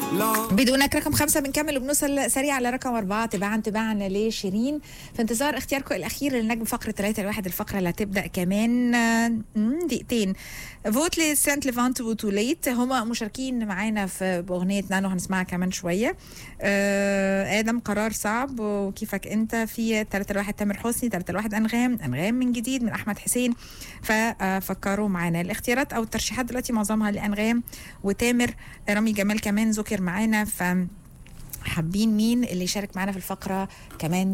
بدونك رقم خمسة بنكمل وبنوصل سريع على رقم أربعة تباعا تباعا لشيرين في انتظار اختياركم الأخير للنجم فقرة ثلاثة الواحد الفقرة اللي هتبدأ كمان آه، مم، دقيقتين فوت لسانت ليفانت وتوليت هما مشاركين معانا في بأغنية نانو هنسمعها كمان شوية آه، آدم قرار صعب وكيفك أنت في ثلاثة الواحد تامر حسني ثلاثة الواحد أنغام أنغام من جديد من أحمد حسين ففكروا معانا الاختيارات أو الترشيحات دلوقتي معظمها لأنغام وتامر رامي جمال كمان ذكر معانا ف حابين مين اللي يشارك معانا في الفقرة كمان